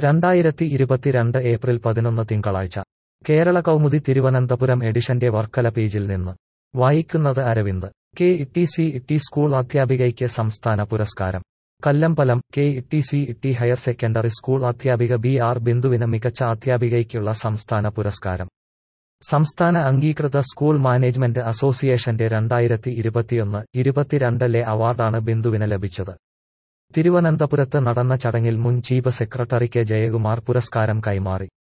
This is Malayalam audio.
രണ്ടായിരത്തി ഇരുപത്തിരണ്ട് ഏപ്രിൽ പതിനൊന്ന് തിങ്കളാഴ്ച കേരള കൗമുദി തിരുവനന്തപുരം എഡിഷന്റെ വർക്കല പേജിൽ നിന്ന് വായിക്കുന്നത് Aravind K Itty C Itty school അധ്യാപികയ്ക്ക് സംസ്ഥാന പുരസ്കാരം Kallambalam K Itty C Itty higher secondary school അധ്യാപിക ബി ആർ ബിന്ദുവിന് മികച്ച അധ്യാപികയ്ക്കുള്ള സംസ്ഥാന പുരസ്കാരം സംസ്ഥാന അംഗീകൃത സ്കൂൾ മാനേജ്മെന്റ് അസോസിയേഷന്റെ രണ്ടായിരത്തി ഇരുപത്തിയൊന്ന് ഇരുപത്തിരണ്ടിലെ അവാർഡാണ് ബിന്ദുവിന് ലഭിച്ചത് തിരുവനന്തപുരത്ത് നടന്ന ചടങ്ങിൽ മുൻ ചീഫ് സെക്രട്ടറി കെ ജയകുമാർ പുരസ്കാരം കൈമാറി